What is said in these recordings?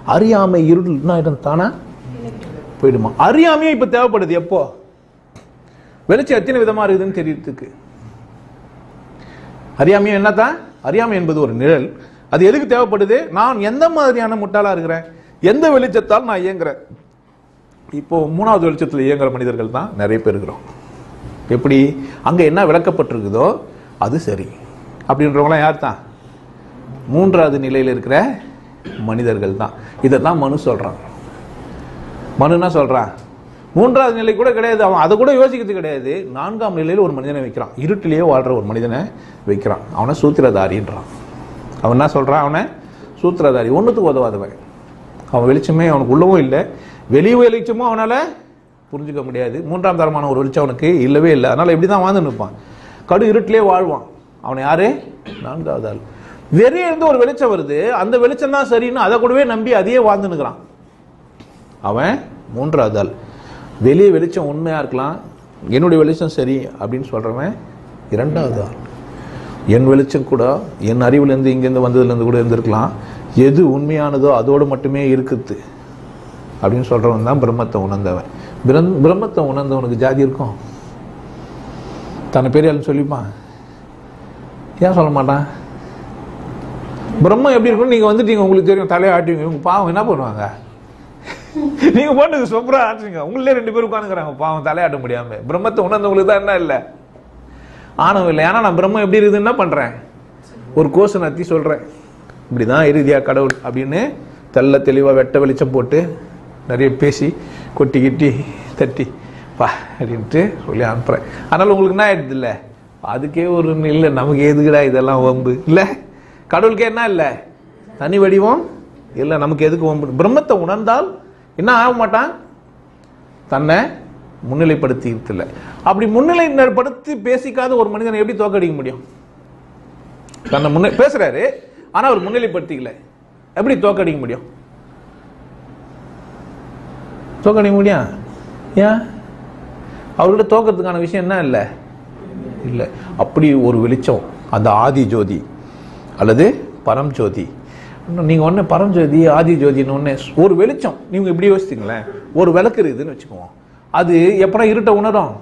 அறியாமை இருள் என்ன ஆயிடும் தானா போயிடுமா அறியாமையே இப்ப தேவைப்படுது எப்போ வெளிச்சம் எத்தனை விதமா இருக்குதுன்னு தெரியறதுக்கு அறியாமையும் என்னதான் அறியாமை என்பது ஒரு நிழல் அது எதுக்கு தேவைப்படுது நான் எந்த மாதிரியான முட்டாளா இருக்கிறேன் எந்த வெளிச்சத்தால் நான் இயங்குறேன் இப்போ மூணாவது வெளிச்சத்தில் இயங்குற மனிதர்கள் தான் நிறைய பேர் இருக்கிறோம் எப்படி அங்க என்ன விளக்கப்பட்டிருக்குதோ அது சரி அப்படின்றவங்களாம் யார் தான் மூன்றாவது நிலையில் இருக்கிற மனிதர்கள் தான் இதைத்தான் மனு சொல்றான் மனு என்ன சொல்றான் மூன்றாவது நிலை கூட கிடையாது அவன் அதை கூட யோசிக்கிறது கிடையாது நான்காம் நிலையில் ஒரு மனிதனை வைக்கிறான் இருட்டிலேயே வாழ்ற ஒரு மனிதனை வைக்கிறான் அவனை சூத்திரதாரின்றான் அவன் என்ன சொல்றான் அவனை சூத்திரதாரி ஒன்றுத்துக்கு உதவாதவன் அவன் வெளிச்சமே அவனுக்கு உள்ளவும் இல்லை வெளி வெளிச்சமும் அவனால புரிஞ்சுக்க முடியாது மூன்றாம் தரமான ஒரு வெளிச்சம் அவனுக்கு இல்லவே இல்லை அதனால இப்படி தான் வாழ்ந்து நிற்பான் கடு இருட்டிலே வாழ்வான் அவனை யாரு நான்காவது ஆள் வெளியே இருந்து ஒரு வெளிச்சம் வருது அந்த வெளிச்சம் தான் சரின்னு அதை கூடவே நம்பி அதையே வாழ்ந்து நிற்கிறான் அவன் மூன்றாவது ஆள் வெளியே வெளிச்சம் உண்மையா இருக்கலாம் என்னுடைய வெளிச்சம் சரி அப்படின்னு சொல்றவன் இரண்டாவது ஆள் என் வெளிச்சம் கூட என் அறிவுலேருந்து இங்கேருந்து வந்ததுலேருந்து கூட இருந்திருக்கலாம் எது உண்மையானதோ அதோடு மட்டுமே இருக்குது அப்படின்னு சொல்றவன் தான் பிரம்மத்தை உணர்ந்தவன் பிரம்- பிரம்மத்தை உணர்ந்தவனுக்கு ஜாதி இருக்கும் தன்னை பெரிய சொல்லிப்பான் ஏன் சொல்ல மாட்டான் பிரம்மம் எப்படி இருக்கும்னு நீங்க வந்துட்டீங்க உங்களுக்கு தெரியும் தலையை ஆட்டுவீங்க உங்க பாவம் என்ன பண்ணுவாங்க நீங்க போட்டு சூப்பரா ஆட்டுறீங்க உங்களே ரெண்டு பேரும் உட்காந்துக்கிறாங்க பாவம் தலையாட்ட முடியாம பிரம்மத்தை உணர்ந்தவங்களுக்கு தான் என்ன இல்லை ஆணவம் இல்லை ஏன்னா நான் பிரம்மம் எப்படி இருக்குதுன்னு என்ன பண்றேன் ஒரு கோஷ நத்தி சொல்றேன் இப்படிதான் இறுதியா கடவுள் அப்படின்னு தெள்ள தெளிவா வெட்ட வெளிச்சம் போட்டு நிறைய பேசி கொட்டி கிட்டி தட்டி பா அப்படின்ட்டு சொல்லி அனுப்புறேன் அதனால உங்களுக்கு என்ன ஆயிடுது இல்ல அதுக்கே ஒரு இல்லை நமக்கு எதுக்குடா இதெல்லாம் வம்பு இல்ல கடவுளுக்கே என்ன இல்லை தனி வடிவம் இல்லை நமக்கு எதுக்கு வம்பு பிரம்மத்தை உணர்ந்தால் என்ன ஆக மாட்டான் தன்னை முன்னிலைப்படுத்திட்டு இல்லை அப்படி முன்னிலைப்படுத்தி பேசிக்காத ஒரு மனிதனை எப்படி தோக்கடிக்க முடியும் தன்னை முன்ன பேசுறாரு ஆனா அவர் முன்னிலைப்படுத்திக்கல எப்படி தோக்கடிக்க முடியும் தோக்கடிக்க முடியும் ஏன் அவர்கிட்ட தோக்கிறதுக்கான விஷயம் என்ன இல்லை இல்லை அப்படி ஒரு வெளிச்சம் அந்த ஆதி ஜோதி அல்லது பரம் ஜோதி இன்னும் நீங்க ஒண்ணு பரம் ஜோதி ஆதி ஜோதின்னு ஒண்ணு ஒரு வெளிச்சம் நீங்க இப்படி யோசிச்சுங்களேன் ஒரு விளக்கு இருக்குதுன்னு வச்சுக்குவோம் அது எப்படா இருட்ட உணரும்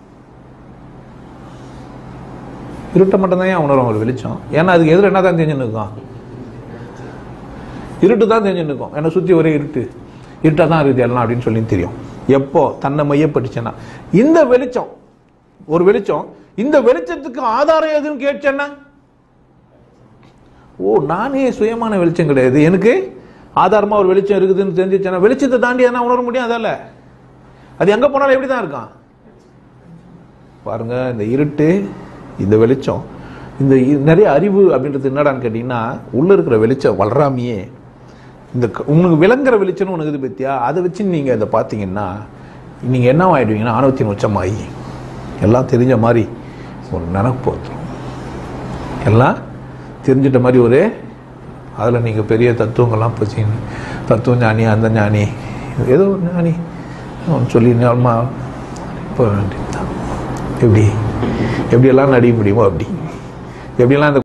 இருட்ட மட்டும் தான் உணரும் ஒரு வெளிச்சம் ஏன்னா அதுக்கு எதிர என்ன தான் தெரிஞ்சுன்னு இருக்கும் இருட்டு தான் தெரிஞ்சுன்னு இருக்கும் என்னை சுத்தி ஒரே இருட்டு இருட்டா தான் இருக்குது எல்லாம் அப்படின்னு சொல்லி தெரியும் எப்போ தன்னை மையப்பட்டுச்சுன்னா இந்த வெளிச்சம் ஒரு வெளிச்சம் இந்த வெளிச்சத்துக்கு ஆதாரம் எதுன்னு கேட்டேன்னா ஓ நானே சுயமான வெளிச்சம் கிடையாது எனக்கு ஆதாரமா ஒரு வெளிச்சம் இருக்குதுன்னு தெரிஞ்சிச்சேன்னா வெளிச்சத்தை தாண்டி எதனா உணர முடியும் அதால அது எங்க போனாலும் எப்படி தான் இருக்கான் பாருங்க இந்த இருட்டு இந்த வெளிச்சம் இந்த இ- நிறைய அறிவு அப்படின்றது என்னடான்னு கேட்டீங்கன்னா உள்ள இருக்கிற வெளிச்சம் வளராமையே இந்த க- உனக்கு விளங்குற வெளிச்சம்னு உனக்கு இது பத்தியா அதை வச்சு நீங்க இதை பார்த்தீங்கன்னா நீங்க என்ன ஆயிடுவீங்கன்னா ஆணவத்தின் உச்சமாகி எல்லாம் தெரிஞ்ச மாதிரி ஒரு நினப்பு வந்துடும் எல்லாம் தெரிஞ்சிட்ட மாதிரி ஒரு அதில் நீங்கள் பெரிய தத்துவங்கள்லாம் பச்சின்னு தத்துவ ஞானி அந்த ஞானி ஏதோ ஒரு ஞானி அவன் சொல்லி நார்மா இப்போ வேண்டியதுதான் எப்படி எப்படியெல்லாம் நடிக்க முடியுமோ அப்படி எப்படியெல்லாம் இந்த